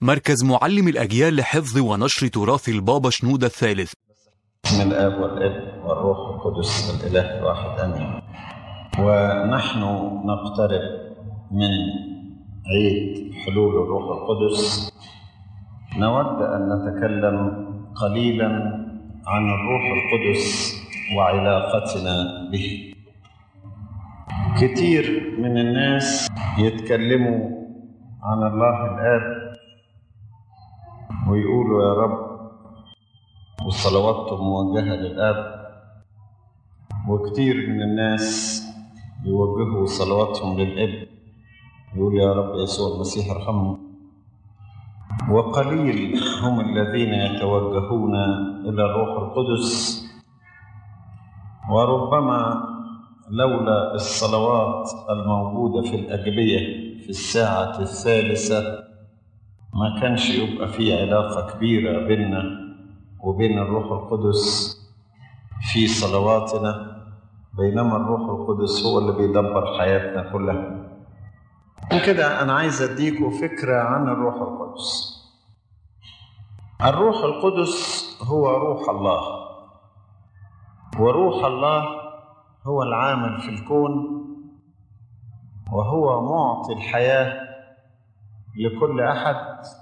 مركز معلم الأجيال لحفظ ونشر تراث البابا شنودة الثالث بسم الاب والابن والروح القدس الاله الواحد امين ونحن نقترب من عيد حلول الروح القدس نود ان نتكلم قليلا عن الروح القدس وعلاقتنا به كتير من الناس يتكلموا عن الله الاب ويقولوا يا رب وصلواتهم موجهة للآب وكتير من الناس يوجهوا صلواتهم للابن يقول يا رب يسوع المسيح ارحمني وقليل هم الذين يتوجهون إلى الروح القدس وربما لولا الصلوات الموجودة في الأجبية في الساعة الثالثة ما كانش يبقى في علاقة كبيرة بيننا وبين الروح القدس في صلواتنا بينما الروح القدس هو اللي بيدبر حياتنا كلها من كده أنا عايز أديكم فكرة عن الروح القدس الروح القدس هو روح الله وروح الله هو العامل في الكون وهو معطي الحياة لكل أحد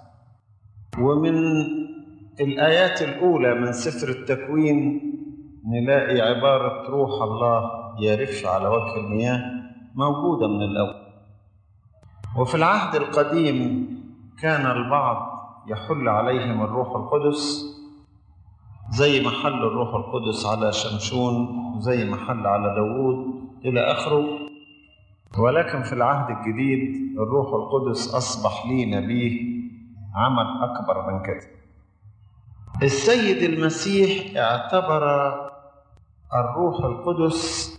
ومن الآيات الأولى من سفر التكوين نلاقي عبارة روح الله يرف على وجه المياه موجودة من الأول وفي العهد القديم كان البعض يحل عليهم الروح القدس زي ما حل الروح القدس على شمشون زي ما حل على داوود إلى آخره ولكن في العهد الجديد الروح القدس أصبح لينا به عمل أكبر من كده السيد المسيح اعتبر الروح القدس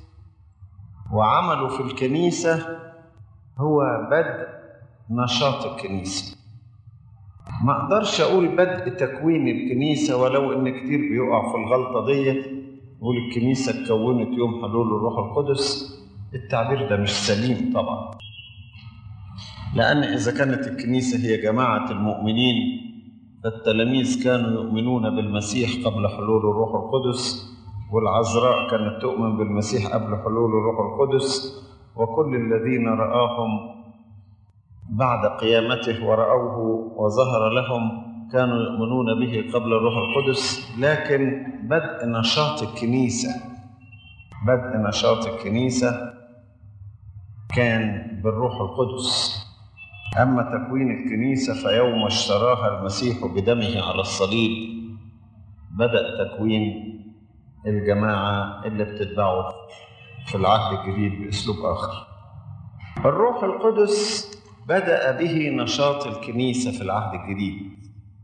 وعمله في الكنيسة هو بدء نشاط الكنيسة ما اقدرش اقول بدء تكوين الكنيسة ولو ان كتير بيقع في الغلطة دي يقول الكنيسة اتكونت يوم حلول الروح القدس التعبير ده مش سليم طبعا لأن إذا كانت الكنيسة هي جماعة المؤمنين فالتلاميذ كانوا يؤمنون بالمسيح قبل حلول الروح القدس والعذراء كانت تؤمن بالمسيح قبل حلول الروح القدس وكل الذين رآهم بعد قيامته ورأوه وظهر لهم كانوا يؤمنون به قبل الروح القدس لكن بدء نشاط الكنيسة بدء نشاط الكنيسة كان بالروح القدس أما تكوين الكنيسة فيوم اشتراها المسيح بدمه على الصليب بدأ تكوين الجماعة اللي بتتبعه في العهد الجديد بأسلوب آخر الروح القدس بدأ به نشاط الكنيسة في العهد الجديد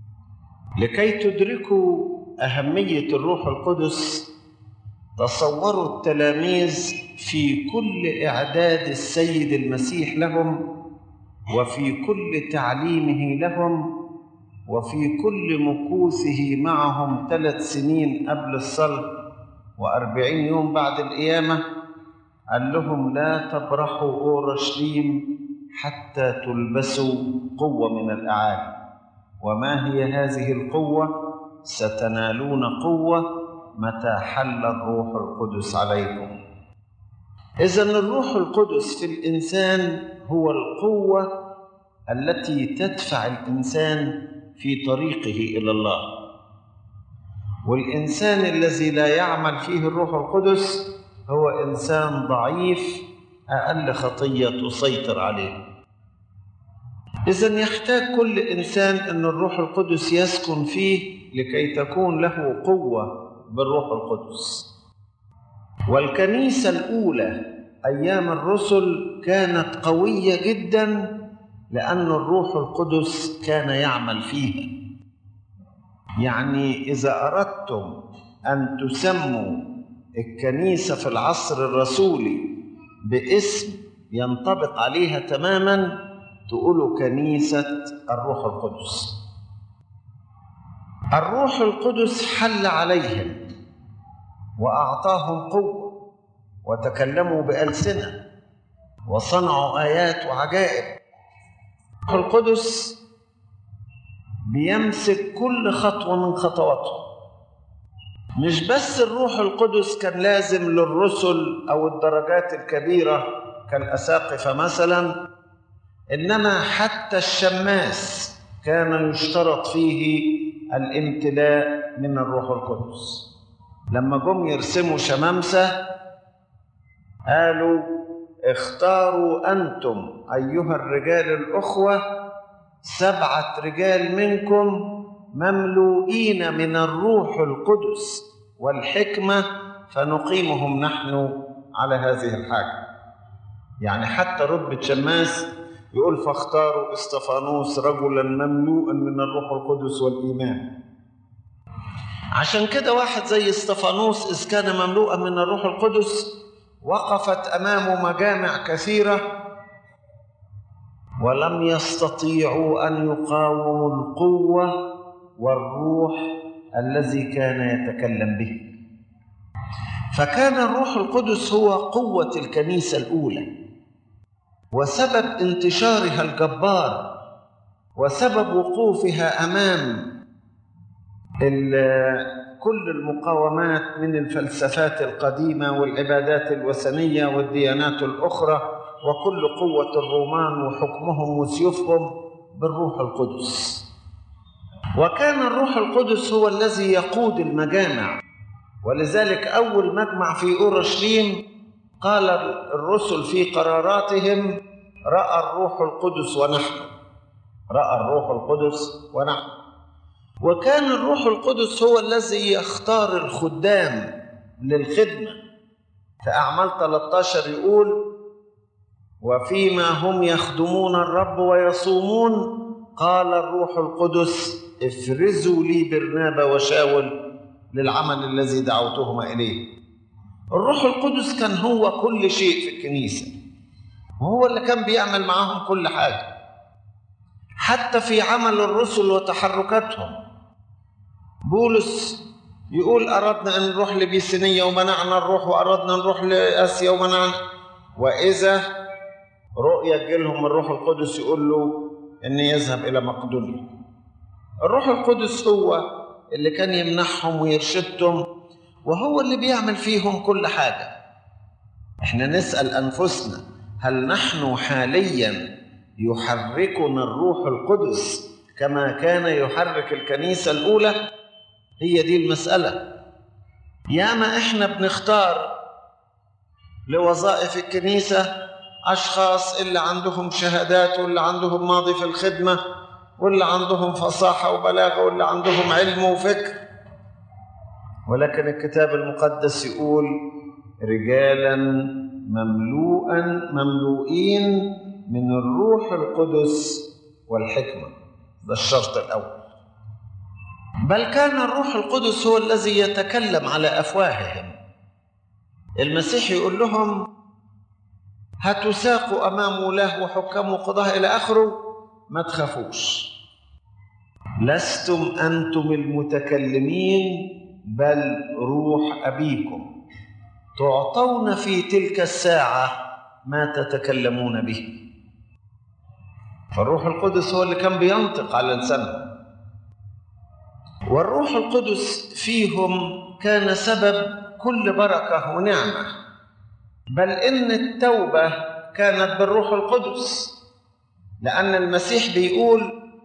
لكي تدركوا أهمية الروح القدس تصوروا التلاميذ في كل إعداد السيد المسيح لهم وفي كل تعليمه لهم وفي كل مكوثه معهم ثلاث سنين قبل الصلب وأربعين يوم بعد القيامة قال لهم لا تبرحوا أورشليم حتى تلبسوا قوة من الأعالي وما هي هذه القوة؟ ستنالون قوة متى حل الروح القدس عليكم إذا الروح القدس في الإنسان هو القوة التي تدفع الإنسان في طريقه إلى الله والإنسان الذي لا يعمل فيه الروح القدس هو إنسان ضعيف أقل خطية تسيطر عليه إذا يحتاج كل إنسان أن الروح القدس يسكن فيه لكي تكون له قوة بالروح القدس والكنيسة الأولى أيام الرسل كانت قوية جدا لأن الروح القدس كان يعمل فيها يعني إذا أردتم أن تسموا الكنيسة في العصر الرسولي باسم ينطبق عليها تماما تقولوا كنيسة الروح القدس الروح القدس حل عليهم وأعطاهم قوة وتكلموا بألسنة وصنعوا آيات وعجائب الروح القدس بيمسك كل خطوة من خطواته مش بس الروح القدس كان لازم للرسل أو الدرجات الكبيرة كالأساقفة مثلا إنما حتى الشماس كان يشترط فيه الامتلاء من الروح القدس لما جم يرسموا شمامسة قالوا اختاروا أنتم أيها الرجال الأخوة سبعة رجال منكم مملوئين من الروح القدس والحكمة فنقيمهم نحن على هذه الحاجة يعني حتى رتبة شماس يقول فاختاروا استفانوس رجلا مملوءا من الروح القدس والإيمان عشان كده واحد زي استفانوس إذ كان مملوءا من الروح القدس وقفت أمامه مجامع كثيرة ولم يستطيعوا أن يقاوموا القوة والروح الذي كان يتكلم به فكان الروح القدس هو قوة الكنيسة الأولى وسبب انتشارها الجبار وسبب وقوفها امام كل المقاومات من الفلسفات القديمه والعبادات الوثنيه والديانات الاخرى وكل قوه الرومان وحكمهم وسيوفهم بالروح القدس وكان الروح القدس هو الذي يقود المجامع ولذلك اول مجمع في اورشليم قال الرسل في قراراتهم راى الروح القدس ونحن راى الروح القدس ونحن وكان الروح القدس هو الذي يختار الخدام للخدمه في اعمال 13 يقول وفيما هم يخدمون الرب ويصومون قال الروح القدس افرزوا لي برنابا وشاول للعمل الذي دعوتهما اليه الروح القدس كان هو كل شيء في الكنيسة وهو اللي كان بيعمل معاهم كل حاجة حتى في عمل الرسل وتحركاتهم بولس يقول أردنا أن نروح لبيسينية ومنعنا نروح وأردنا نروح لآسيا ومنعنا وإذا رؤية جيلهم الروح القدس يقول له أن يذهب إلى مقدونيا الروح القدس هو اللي كان يمنحهم ويرشدهم وهو اللي بيعمل فيهم كل حاجة احنا نسأل أنفسنا هل نحن حاليا يحركنا الروح القدس كما كان يحرك الكنيسة الأولى هي دي المسألة ياما احنا بنختار لوظائف الكنيسة أشخاص اللي عندهم شهادات واللي عندهم ماضي في الخدمة واللي عندهم فصاحة وبلاغة واللي عندهم علم وفكر ولكن الكتاب المقدس يقول رجالا مملوءا مملوئين من الروح القدس والحكمة ده الشرط الأول بل كان الروح القدس هو الذي يتكلم على أفواههم المسيح يقول لهم هتساقوا أمام ولاة وحكام وقضاء إلى آخره ما تخافوش لستم أنتم المتكلمين بل روح أبيكم تعطون في تلك الساعة ما تتكلمون به فالروح القدس هو اللي كان بينطق على لسانهم والروح القدس فيهم كان سبب كل بركة ونعمة بل إن التوبة كانت بالروح القدس لأن المسيح بيقول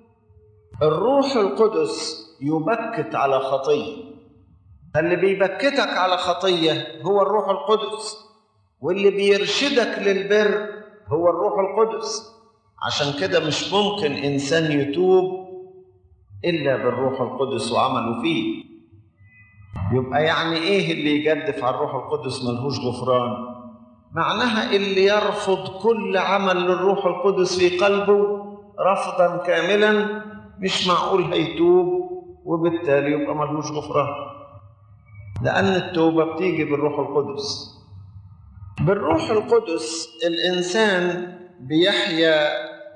الروح القدس يبكت على خطيه اللي بيبكتك على خطية هو الروح القدس واللي بيرشدك للبر هو الروح القدس عشان كده مش ممكن إنسان يتوب إلا بالروح القدس وعمله فيه يبقى يعني إيه اللي يجدف على الروح القدس ملهوش غفران معناها اللي يرفض كل عمل للروح القدس في قلبه رفضا كاملا مش معقول هيتوب وبالتالي يبقى ملهوش غفران لأن التوبة بتيجي بالروح القدس بالروح القدس الإنسان بيحيا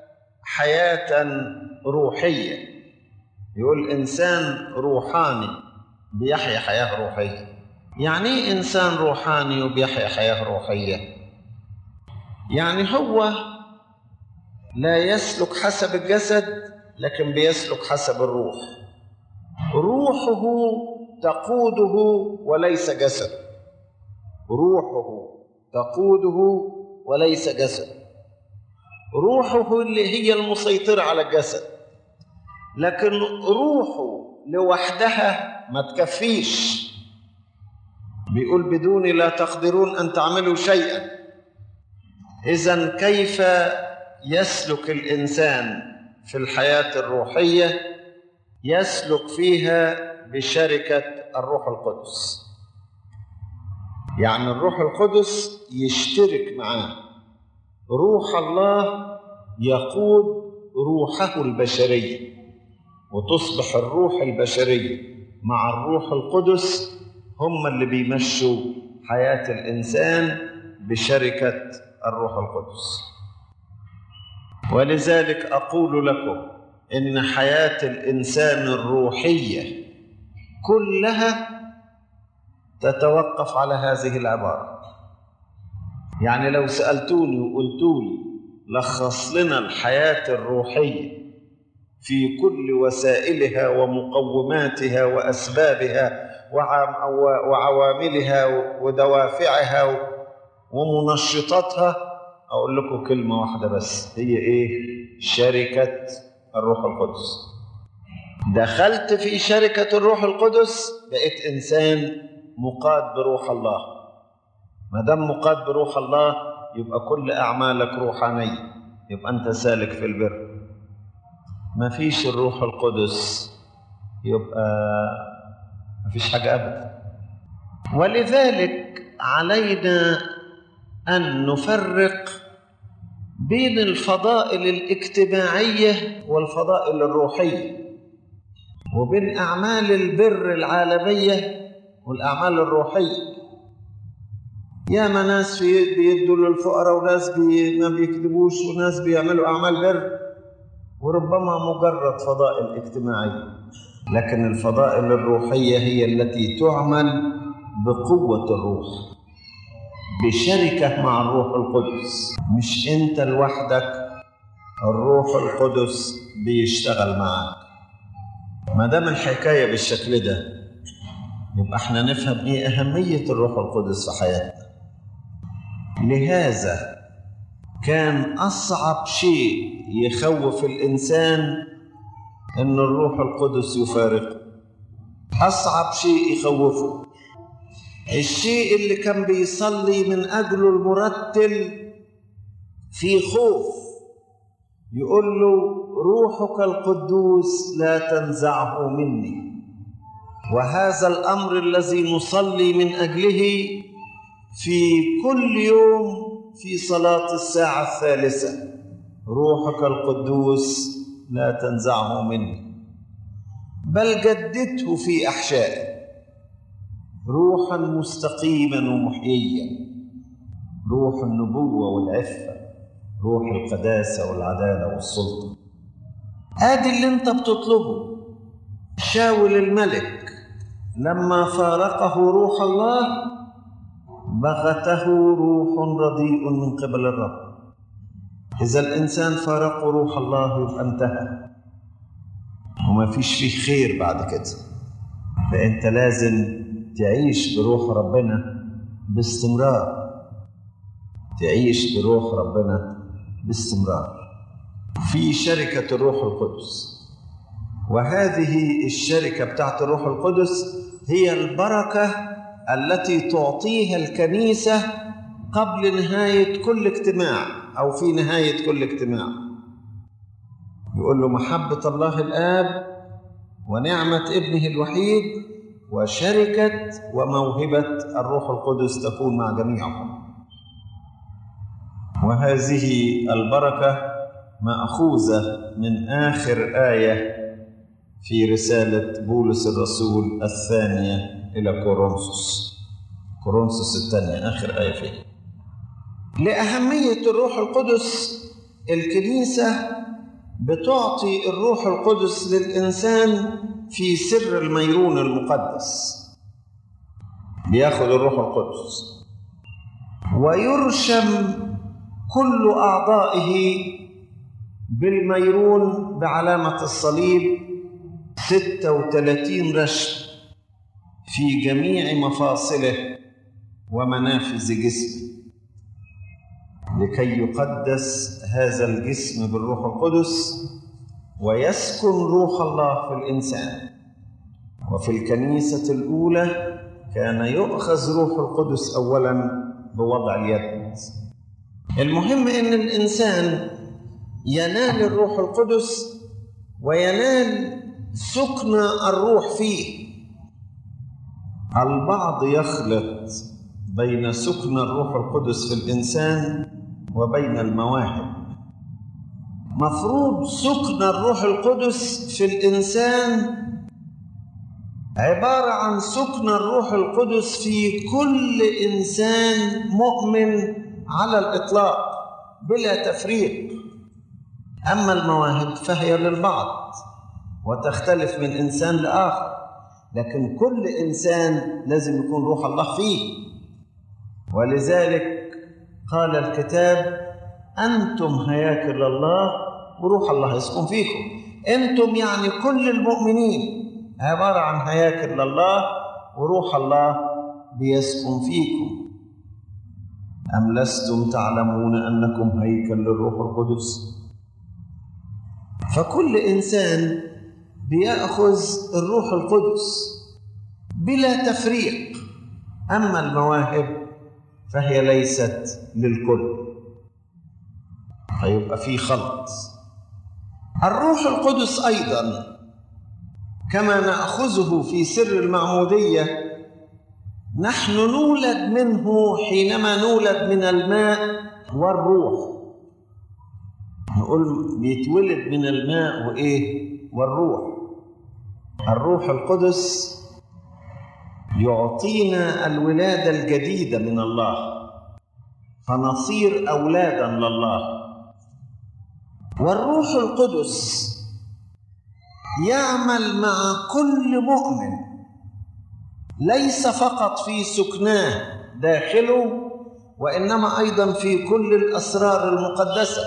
حياة روحية يقول إنسان روحاني بيحيا حياة روحية يعني إيه إنسان روحاني وبيحيا حياة روحية يعني هو لا يسلك حسب الجسد لكن بيسلك حسب الروح روحه تقوده وليس جسد روحه تقوده وليس جسد روحه اللي هي المسيطرة على الجسد لكن روحه لوحدها ما تكفيش بيقول بدوني لا تقدرون أن تعملوا شيئا إذا كيف يسلك الإنسان في الحياة الروحية يسلك فيها بشركة الروح القدس يعني الروح القدس يشترك معاه روح الله يقود روحه البشرية وتصبح الروح البشرية مع الروح القدس هم اللي بيمشوا حياة الإنسان بشركة الروح القدس ولذلك أقول لكم إن حياة الإنسان الروحية كلها تتوقف على هذه العبارة يعني لو سألتوني وقلتوا لي لخص لنا الحياة الروحية في كل وسائلها ومقوماتها وأسبابها وعواملها ودوافعها ومنشطاتها أقول لكم كلمة واحدة بس هي إيه؟ شركة الروح القدس دخلت في شركة الروح القدس بقيت إنسان مقاد بروح الله ما دام مقاد بروح الله يبقى كل أعمالك روحانية يبقى أنت سالك في البر ما فيش الروح القدس يبقى ما فيش حاجة أبدا ولذلك علينا أن نفرق بين الفضائل الاجتماعية والفضائل الروحية وبين أعمال البر العالمية والأعمال الروحية ياما ناس في بيدوا للفقراء وناس بي ما بيكذبوش وناس بيعملوا أعمال بر وربما مجرد فضائل اجتماعية لكن الفضائل الروحية هي التي تعمل بقوة الروح بشركة مع الروح القدس مش أنت لوحدك الروح القدس بيشتغل معك ما دام الحكاية بالشكل ده يبقى احنا نفهم ايه أهمية الروح القدس في حياتنا لهذا كان أصعب شيء يخوف الإنسان إن الروح القدس يفارقه أصعب شيء يخوفه الشيء اللي كان بيصلي من أجله المرتل في خوف يقول له روحك القدوس لا تنزعه مني وهذا الأمر الذي نصلي من أجله في كل يوم في صلاة الساعة الثالثة روحك القدوس لا تنزعه مني بل جددته في أحشائي روحا مستقيما ومحييا روح النبوة والعفة روح القداسة والعدالة والسلطة ادي اللي انت بتطلبه شاول الملك لما فارقه روح الله بغته روح رديء من قبل الرب إذا الإنسان فارق روح الله يبقى انتهى وما فيش فيه خير بعد كده فأنت لازم تعيش بروح ربنا باستمرار تعيش بروح ربنا باستمرار في شركة الروح القدس وهذه الشركة بتاعت الروح القدس هي البركة التي تعطيها الكنيسة قبل نهاية كل اجتماع أو في نهاية كل اجتماع يقول له محبة الله الآب ونعمة ابنه الوحيد وشركة وموهبة الروح القدس تكون مع جميعهم وهذه البركة مأخوذة من آخر آية في رسالة بولس الرسول الثانية إلى كورنثوس كورنثوس الثانية آخر آية فيها لأهمية الروح القدس الكنيسة بتعطي الروح القدس للإنسان في سر الميرون المقدس بياخد الروح القدس ويرشم كل أعضائه بالميرون بعلامة الصليب 36 رشم في جميع مفاصله ومنافذ جسمه لكي يقدس هذا الجسم بالروح القدس ويسكن روح الله في الإنسان وفي الكنيسة الأولى كان يؤخذ روح القدس أولا بوضع اليد المهم أن الإنسان ينال الروح القدس وينال سكن الروح فيه البعض يخلط بين سكن الروح القدس في الإنسان وبين المواهب مفروض سكن الروح القدس في الإنسان عبارة عن سكن الروح القدس في كل إنسان مؤمن على الإطلاق بلا تفريق أما المواهب فهي للبعض وتختلف من إنسان لآخر لكن كل إنسان لازم يكون روح الله فيه ولذلك قال الكتاب أنتم هياكل الله وروح الله يسكن فيكم أنتم يعني كل المؤمنين عبارة عن هياكل لله وروح الله بيسكن فيكم أم لستم تعلمون أنكم هيكل للروح القدس فكل إنسان بيأخذ الروح القدس بلا تفريق أما المواهب فهي ليست للكل فيبقى في خلط الروح القدس أيضا كما ناخذه في سر المعموديه نحن نولد منه حينما نولد من الماء والروح نقول بيتولد من الماء وايه والروح الروح القدس يعطينا الولاده الجديده من الله فنصير اولادا لله والروح القدس يعمل مع كل مؤمن ليس فقط في سكناه داخله وانما ايضا في كل الاسرار المقدسه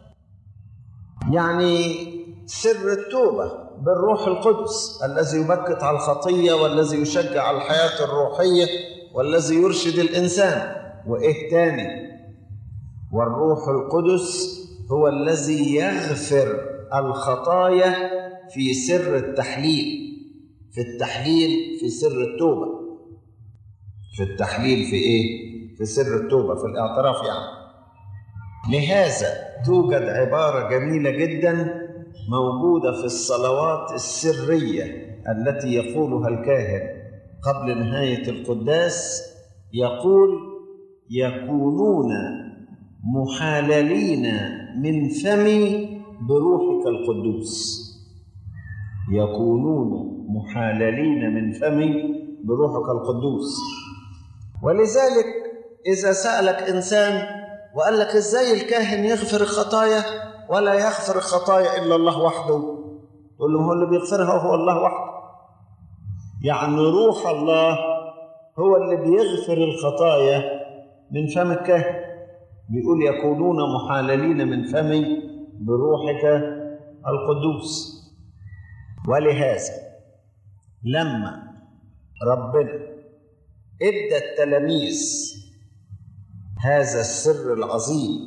يعني سر التوبه بالروح القدس الذي يبكت على الخطيه والذي يشجع على الحياه الروحيه والذي يرشد الانسان وايه تاني والروح القدس هو الذي يغفر الخطايا في سر التحليل في التحليل في سر التوبة في التحليل في إيه؟ في سر التوبة في الاعتراف يعني لهذا توجد عبارة جميلة جدا موجودة في الصلوات السرية التي يقولها الكاهن قبل نهاية القداس يقول يكونون محاللين من فمي بروحك القدوس يكونون محاللين من فمي بروحك القدوس ولذلك إذا سألك إنسان وقال لك إزاي الكاهن يغفر الخطايا ولا يغفر الخطايا إلا الله وحده تقول له هو اللي بيغفرها هو الله وحده يعني روح الله هو اللي بيغفر الخطايا من فم الكاهن بيقول يكونون محاللين من فمي بروحك القدوس ولهذا لما ربنا ادى التلاميذ هذا السر العظيم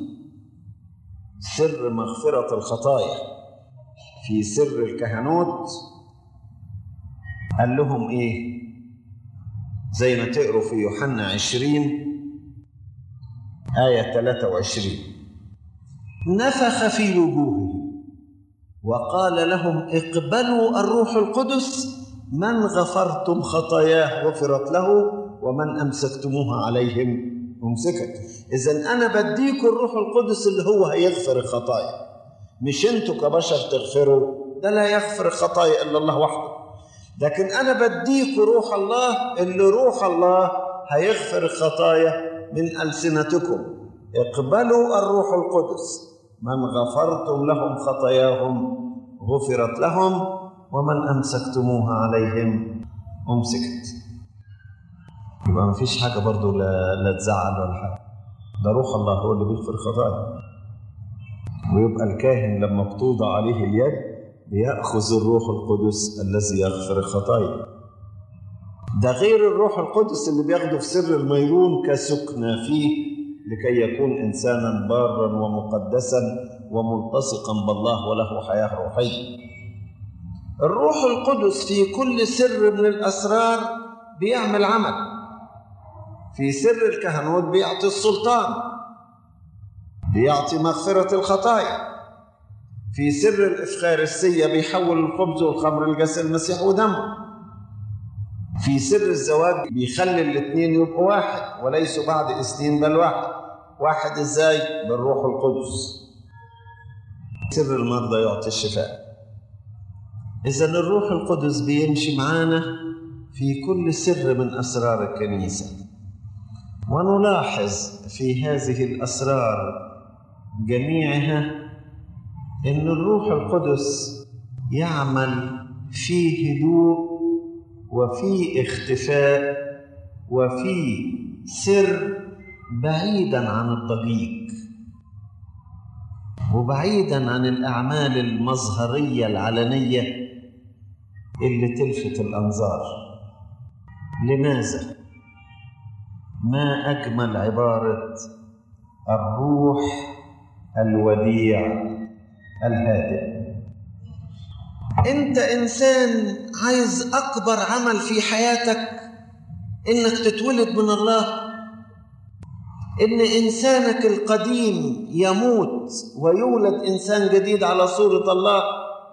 سر مغفرة الخطايا في سر الكهنوت قال لهم ايه زي ما تقروا في يوحنا عشرين آية 23 نفخ في وجوههم وقال لهم اقبلوا الروح القدس من غفرتم خطاياه غفرت له ومن أمسكتموها عليهم أمسكت إذا أنا بديكم الروح القدس اللي هو هيغفر الخطايا مش انتوا كبشر تغفروا ده لا يغفر الخطايا إلا الله وحده لكن أنا بديكم روح الله اللي روح الله هيغفر الخطايا من ألسنتكم اقبلوا الروح القدس من غفرتم لهم خطاياهم غفرت لهم ومن أمسكتموها عليهم أمسكت يبقى ما فيش حاجة برضو لا, لا تزعل ولا حاجة ده روح الله هو اللي بيغفر خطايا ويبقى الكاهن لما بتوضع عليه اليد بيأخذ الروح القدس الذي يغفر الخطايا ده غير الروح القدس اللي بياخده في سر الميرون كسكنى فيه لكي يكون إنسانا بارا ومقدسا وملتصقا بالله وله حياة روحية الروح القدس في كل سر من الأسرار بيعمل عمل في سر الكهنوت بيعطي السلطان بيعطي مغفرة الخطايا في سر الإفخارستية بيحول الخبز والخمر لجسد المسيح ودمه في سر الزواج بيخلي الاثنين يبقوا واحد وليسوا بعد اثنين بل واحد واحد ازاي بالروح القدس سر المرضى يعطي الشفاء اذا الروح القدس بيمشي معانا في كل سر من اسرار الكنيسه ونلاحظ في هذه الاسرار جميعها ان الروح القدس يعمل في هدوء وفي اختفاء وفي سر بعيدا عن الضجيج وبعيدا عن الاعمال المظهريه العلنيه اللي تلفت الانظار لماذا ما اجمل عباره الروح الوديع الهادئ انت انسان عايز اكبر عمل في حياتك انك تتولد من الله ان انسانك القديم يموت ويولد انسان جديد على صوره الله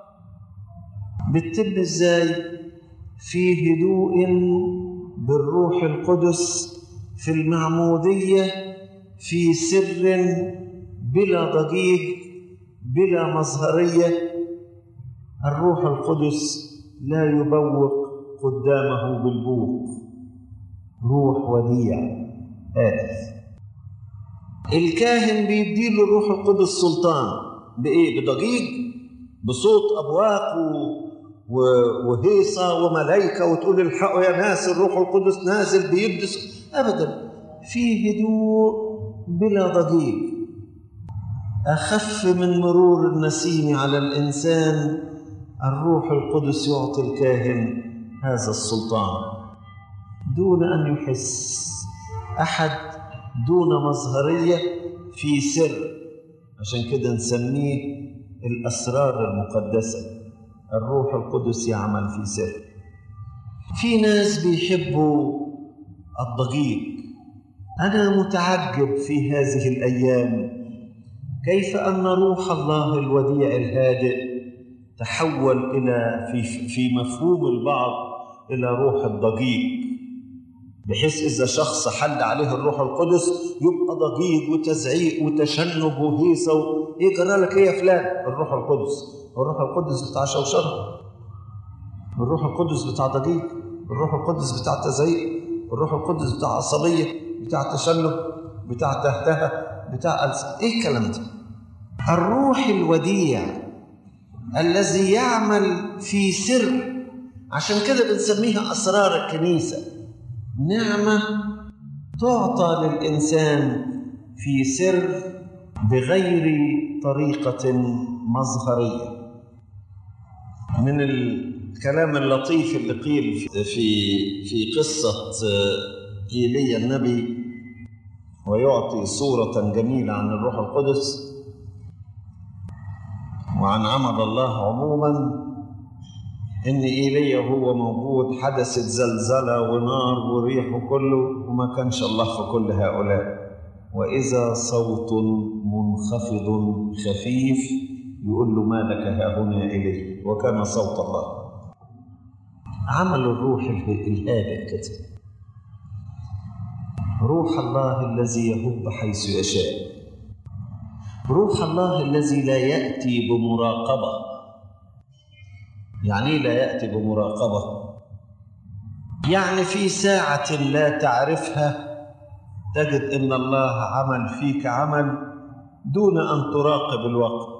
بتتم ازاي في هدوء بالروح القدس في المعموديه في سر بلا ضجيج بلا مظهريه الروح القدس لا يبوق قدامه بالبوق روح وديع هادف الكاهن بيديله الروح القدس سلطان بايه بضجيج بصوت ابواق و... و... وهيصه وملائكه وتقول الحقوا يا ناس الروح القدس نازل بيبدس ابدا في هدوء بلا ضجيج اخف من مرور النسيم على الانسان الروح القدس يعطي الكاهن هذا السلطان دون ان يحس احد دون مظهريه في سر عشان كده نسميه الاسرار المقدسه الروح القدس يعمل في سر في ناس بيحبوا الضجيج انا متعجب في هذه الايام كيف ان روح الله الوديع الهادئ تحول الى في في مفهوم البعض الى روح الضجيج بحيث اذا شخص حل عليه الروح القدس يبقى ضجيج وتزعيق وتشنج وهيصه و... ايه جرى لك ايه يا فلان الروح القدس الروح القدس بتاع شوشره الروح القدس بتاع ضجيج الروح القدس بتاع تزعيق الروح القدس بتاع عصبيه بتاع تشنج بتاع تهتهه بتاع ألس. ايه الكلام ده الروح الوديع الذي يعمل في سر عشان كده بنسميها اسرار الكنيسه نعمه تعطى للانسان في سر بغير طريقه مظهريه من الكلام اللطيف اللي قيل في في قصه ايليا النبي ويعطي صوره جميله عن الروح القدس وعن عمل الله عموما ان ايليا وهو موجود حدثت زلزله ونار وريح وكله وما كانش الله في كل هؤلاء واذا صوت منخفض خفيف يقول له ما لك ها هنا الي وكان صوت الله عمل الروح الهادئ كده روح الله الذي يهب حيث يشاء روح الله الذي لا ياتي بمراقبه يعني لا ياتي بمراقبه يعني في ساعه لا تعرفها تجد ان الله عمل فيك عمل دون ان تراقب الوقت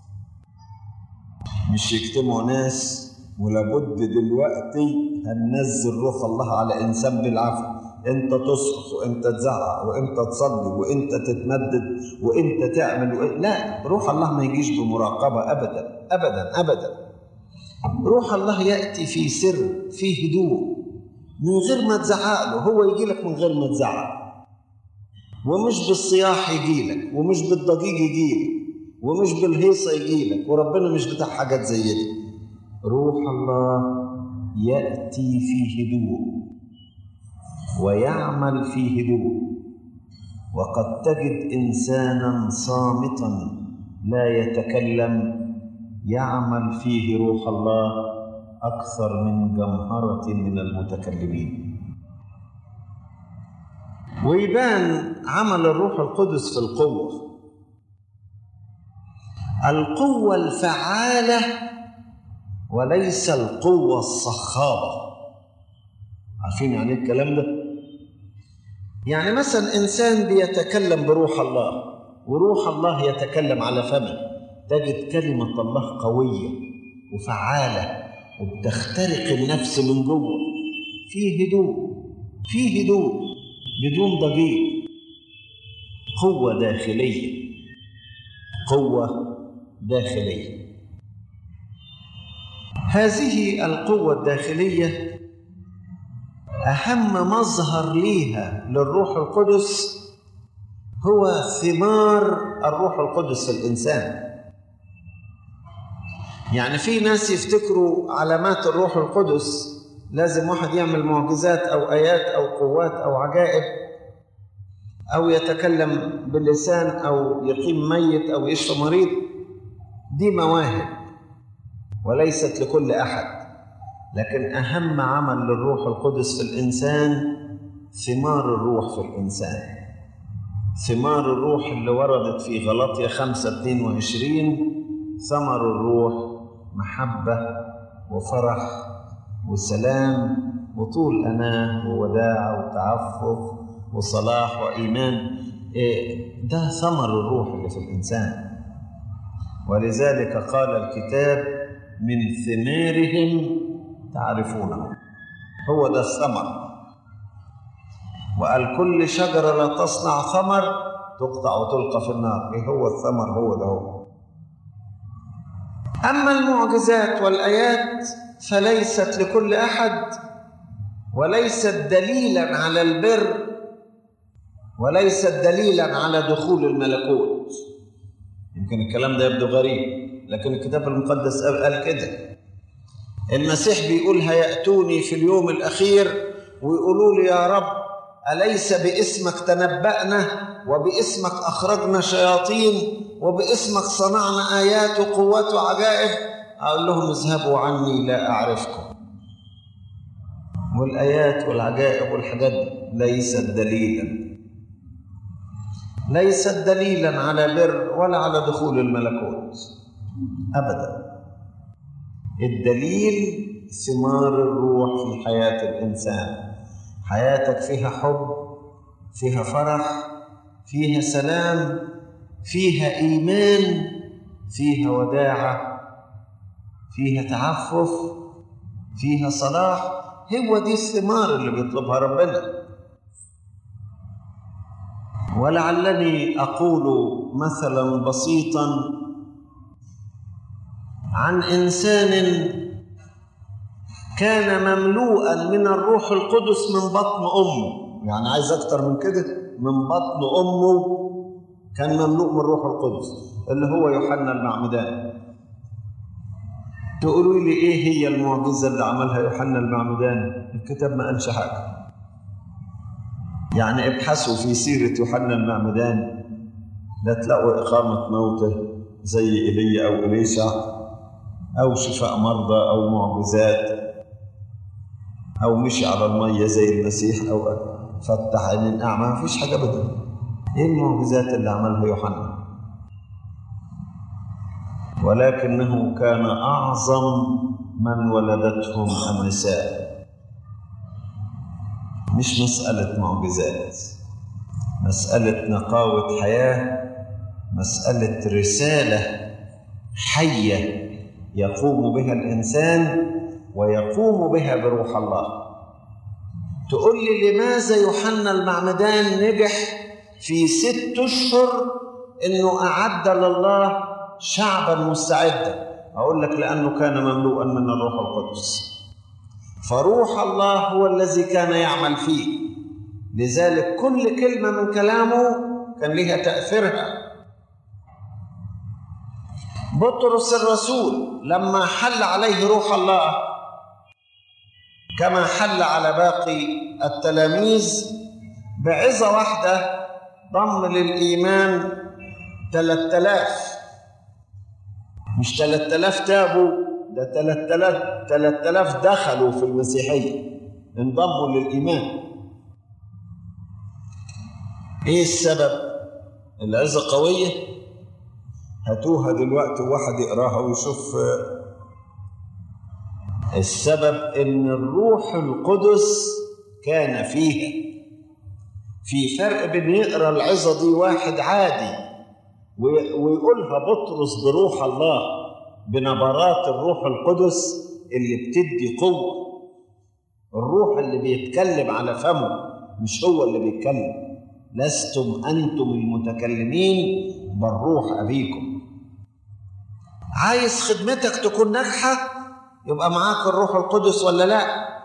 مش يجتمعوا ناس ولابد دلوقتي هننزل روح الله على انسان بالعافيه انت تصرخ وانت تزعق وانت تصلي وانت تتمدد وانت تعمل وإنت... لا روح الله ما يجيش بمراقبه ابدا ابدا ابدا روح الله ياتي في سر في هدوء من غير ما تزعق له هو يجي لك من غير ما تزعق ومش بالصياح يجي لك ومش بالضجيج يجي لك ومش بالهيصه يجي لك وربنا مش بتاع حاجات زي دي روح الله ياتي في هدوء ويعمل في هدوء وقد تجد انسانا صامتا لا يتكلم يعمل فيه روح الله اكثر من جمهره من المتكلمين ويبان عمل الروح القدس في القوه القوه الفعاله وليس القوه الصخابه عارفين يعني ايه الكلام ده يعني مثلا انسان بيتكلم بروح الله وروح الله يتكلم على فمه تجد كلمه الله قويه وفعاله وبتخترق النفس من جوه في هدوء في هدوء بدون ضجيج قوه داخليه قوه داخليه هذه القوه الداخليه أهم مظهر ليها للروح القدس هو ثمار الروح القدس في الإنسان يعني في ناس يفتكروا علامات الروح القدس لازم واحد يعمل معجزات أو آيات أو قوات أو عجائب أو يتكلم باللسان أو يقيم ميت أو يشفى مريض دي مواهب وليست لكل أحد لكن أهم عمل للروح القدس في الإنسان ثمار الروح في الإنسان ثمار الروح اللي وردت في غلطية 5 22 ثمر الروح محبة وفرح وسلام وطول أناه ووداع وتعفف وصلاح وإيمان ده ثمر الروح اللي في الإنسان ولذلك قال الكتاب من ثمارهم تعرفونه هو ده الثمر وقال كل شجرة لا تصنع ثمر تقطع وتلقى في النار ايه هو الثمر هو ده هو أما المعجزات والآيات فليست لكل أحد وليست دليلا على البر وليست دليلا على دخول الملكوت يمكن الكلام ده يبدو غريب لكن الكتاب المقدس قال كده المسيح بيقول هيأتوني في اليوم الأخير ويقولوا لي يا رب أليس باسمك تنبأنا وباسمك أخرجنا شياطين وباسمك صنعنا آيات وقوات وعجائب أقول لهم اذهبوا عني لا أعرفكم والآيات والعجائب والحاجات ليست دليلا ليست دليلا على بر ولا على دخول الملكوت أبداً الدليل ثمار الروح في حياة الإنسان حياتك فيها حب فيها فرح فيها سلام فيها إيمان فيها وداعة فيها تعفف فيها صلاح هو دي الثمار اللي بيطلبها ربنا ولعلني أقول مثلا بسيطا عن انسان كان مملوءا من الروح القدس من بطن امه يعني عايز اكتر من كده من بطن امه كان مملوء من الروح القدس اللي هو يوحنا المعمدان تقولوا لي ايه هي المعجزه اللي عملها يوحنا المعمدان الكتاب ما قالش حاجه يعني ابحثوا في سيره يوحنا المعمدان لا تلاقوا اقامه موته زي ايليا او اليشع أو شفاء مرضى أو معجزات أو مشي على المية زي المسيح أو فتح عين أعمى ما فيش حاجة أبدا إيه المعجزات اللي عملها يوحنا ولكنه كان أعظم من ولدتهم النساء مش مسألة معجزات مسألة نقاوة حياة مسألة رسالة حية يقوم بها الإنسان ويقوم بها بروح الله تقول لي لماذا يوحنا المعمدان نجح في ست اشهر انه اعد لله شعبا مستعدا اقول لك لانه كان مملوءا من الروح القدس فروح الله هو الذي كان يعمل فيه لذلك كل كلمه من كلامه كان لها تاثيرها بطرس الرسول لما حل عليه روح الله كما حل على باقي التلاميذ بعظة واحدة ضم للإيمان 3000 مش 3000 تابوا ده 3000 3000 دخلوا في المسيحية انضموا للإيمان إيه السبب؟ العظة قوية هاتوها دلوقتي وواحد يقراها ويشوف السبب ان الروح القدس كان فيها في فرق بين يقرا العظه دي واحد عادي ويقولها بطرس بروح الله بنبرات الروح القدس اللي بتدي قوه الروح اللي بيتكلم على فمه مش هو اللي بيتكلم لستم انتم المتكلمين بل روح ابيكم عايز خدمتك تكون ناجحه يبقى معاك الروح القدس ولا لا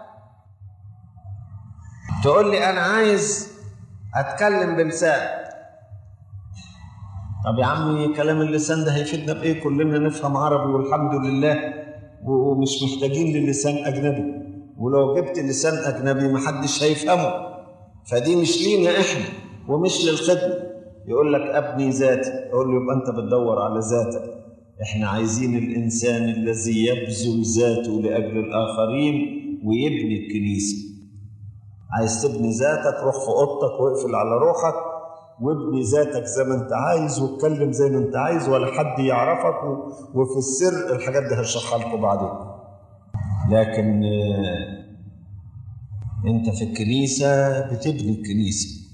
تقول لي انا عايز اتكلم بلسان طب يا عمي كلام اللسان ده هيفيدنا بايه كلنا نفهم عربي والحمد لله ومش محتاجين للسان اجنبي ولو جبت لسان اجنبي محدش هيفهمه فدي مش لينا احنا ومش للخدمه يقول لك ابني ذاتي اقول له يبقى انت بتدور على ذاتك احنا عايزين الانسان الذي يبذل ذاته لاجل الاخرين ويبني الكنيسه عايز تبني ذاتك روح في اوضتك واقفل على روحك وابني ذاتك زي ما انت عايز واتكلم زي ما انت عايز ولا حد يعرفك و... وفي السر الحاجات دي هشرحها لكم بعدين لكن انت في الكنيسه بتبني الكنيسه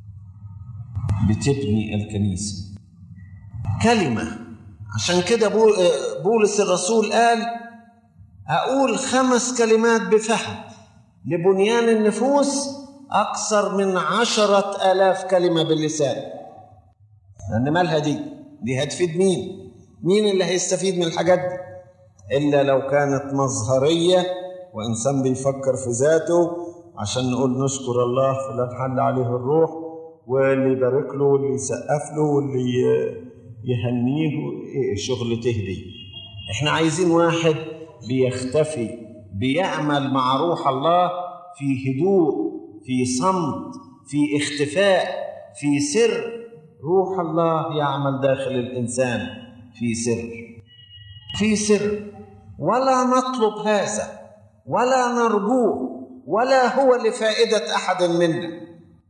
بتبني الكنيسه كلمه عشان كده بولس الرسول قال أقول خمس كلمات بفهم لبنيان النفوس أكثر من عشرة آلاف كلمة باللسان لأن مالها دي دي هتفيد مين مين اللي هيستفيد من الحاجات دي إلا لو كانت مظهرية وإنسان بيفكر في ذاته عشان نقول نشكر الله فلان حل عليه الروح واللي يبارك له واللي يسقف له واللي يهنيه ايه شغل تهدي احنا عايزين واحد بيختفي بيعمل مع روح الله في هدوء في صمت في اختفاء في سر روح الله يعمل داخل الانسان في سر في سر ولا نطلب هذا ولا نرجوه ولا هو لفائده احد منا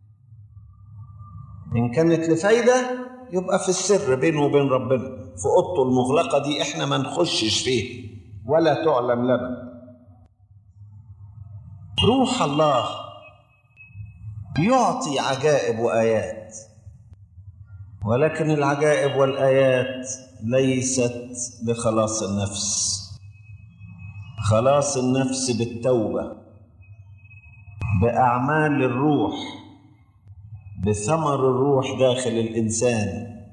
ان كانت لفايده يبقى في السر بينه وبين ربنا في اوضته المغلقه دي احنا ما نخشش فيه ولا تعلم لنا روح الله يعطي عجائب وايات ولكن العجائب والايات ليست لخلاص النفس خلاص النفس بالتوبه باعمال الروح بثمر الروح داخل الانسان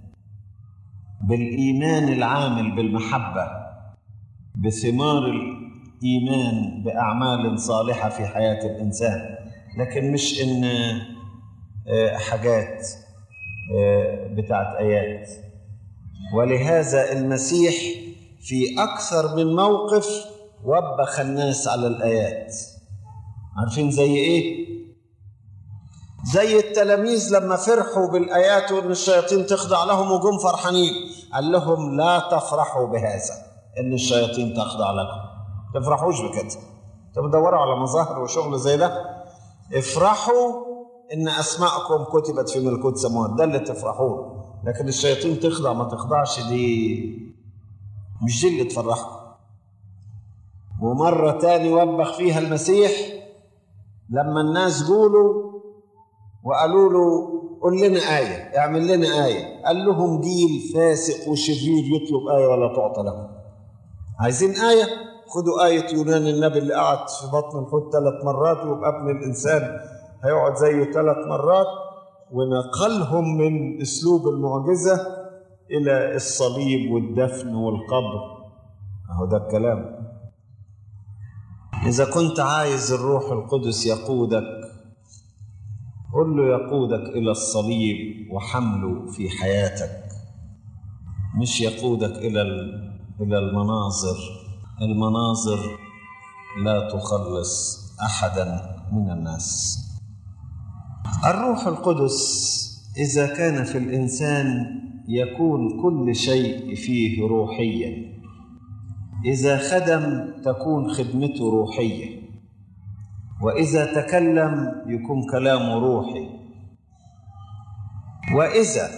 بالايمان العامل بالمحبه بثمار الايمان باعمال صالحه في حياه الانسان لكن مش ان حاجات بتاعت ايات ولهذا المسيح في اكثر من موقف وبخ الناس على الايات عارفين زي ايه زي التلاميذ لما فرحوا بالآيات وإن الشياطين تخضع لهم وجم فرحانين قال لهم لا تفرحوا بهذا إن الشياطين تخضع لكم تفرحوش بكده تدوروا على مظاهر وشغل زي ده افرحوا إن أسماءكم كتبت في ملكوت سماوات ده اللي تفرحوه لكن الشياطين تخضع ما تخضعش دي مش دي اللي تفرحكم ومرة تاني وبخ فيها المسيح لما الناس قولوا وقالوا له قل لنا آية اعمل لنا آية قال لهم جيل فاسق وشرير يطلب آية ولا تعطى له عايزين آية خدوا آية يونان النبي اللي قعد في بطن الحوت ثلاث مرات ويبقى ابن الإنسان هيقعد زيه ثلاث مرات ونقلهم من أسلوب المعجزة إلى الصليب والدفن والقبر أهو ده الكلام إذا كنت عايز الروح القدس يقودك قل له يقودك إلى الصليب وحمله في حياتك مش يقودك إلى إلى المناظر المناظر لا تخلص أحدا من الناس الروح القدس إذا كان في الإنسان يكون كل شيء فيه روحيا إذا خدم تكون خدمته روحية وإذا تكلم يكون كلامه روحي وإذا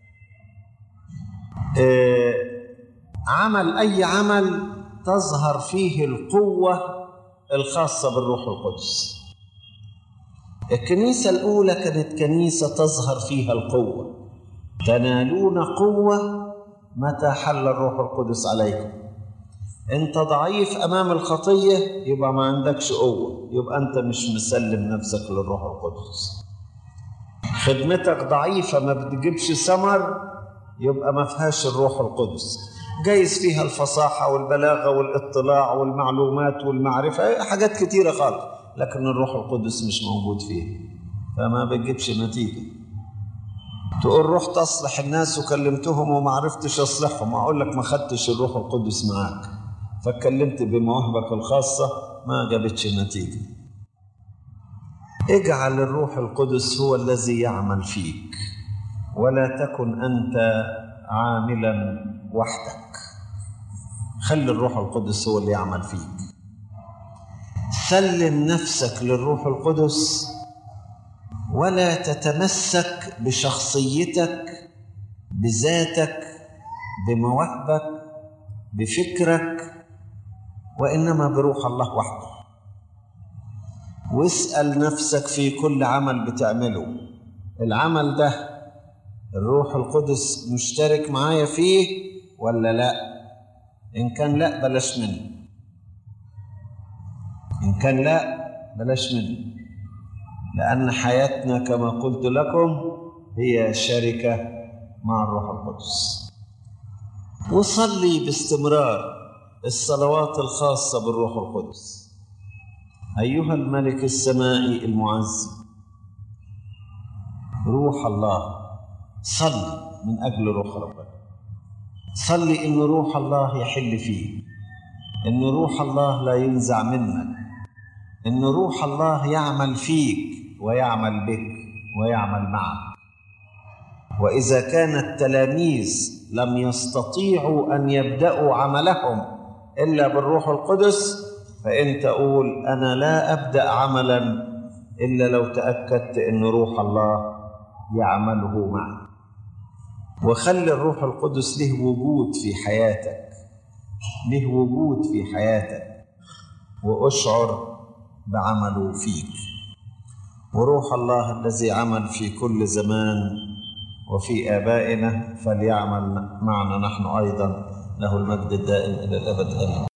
آه عمل أي عمل تظهر فيه القوة الخاصة بالروح القدس الكنيسة الأولى كانت كنيسة تظهر فيها القوة تنالون قوة متى حل الروح القدس عليكم انت ضعيف امام الخطيه يبقى ما عندكش قوه يبقى انت مش مسلم نفسك للروح القدس خدمتك ضعيفه ما بتجيبش ثمر يبقى ما فيهاش الروح القدس جايز فيها الفصاحه والبلاغه والاطلاع والمعلومات والمعرفه حاجات كتيره خالص لكن الروح القدس مش موجود فيها فما بتجيبش نتيجه تقول رحت اصلح الناس وكلمتهم وما عرفتش اصلحهم اقول لك ما خدتش الروح القدس معاك فاتكلمت بمواهبك الخاصة ما جابتش نتيجة اجعل الروح القدس هو الذي يعمل فيك ولا تكن أنت عاملا وحدك خلي الروح القدس هو اللي يعمل فيك سلم نفسك للروح القدس ولا تتمسك بشخصيتك بذاتك بمواهبك بفكرك وانما بروح الله وحده واسال نفسك في كل عمل بتعمله العمل ده الروح القدس مشترك معايا فيه ولا لا ان كان لا بلاش منه ان كان لا بلاش منه لان حياتنا كما قلت لكم هي شركه مع الروح القدس وصلي باستمرار الصلوات الخاصة بالروح القدس أيها الملك السمائي المعز روح الله صلي من أجل روح ربنا صلي إن روح الله يحل فيك إن روح الله لا ينزع منك إن روح الله يعمل فيك ويعمل بك ويعمل معك وإذا كان التلاميذ لم يستطيعوا أن يبدأوا عملهم إلا بالروح القدس فإن تقول أنا لا أبدأ عملا إلا لو تأكدت أن روح الله يعمله معي وخلي الروح القدس له وجود في حياتك له وجود في حياتك وأشعر بعمله فيك وروح الله الذي عمل في كل زمان وفي آبائنا فليعمل معنا نحن أيضا له المجد الدائم إلى الأبد آمين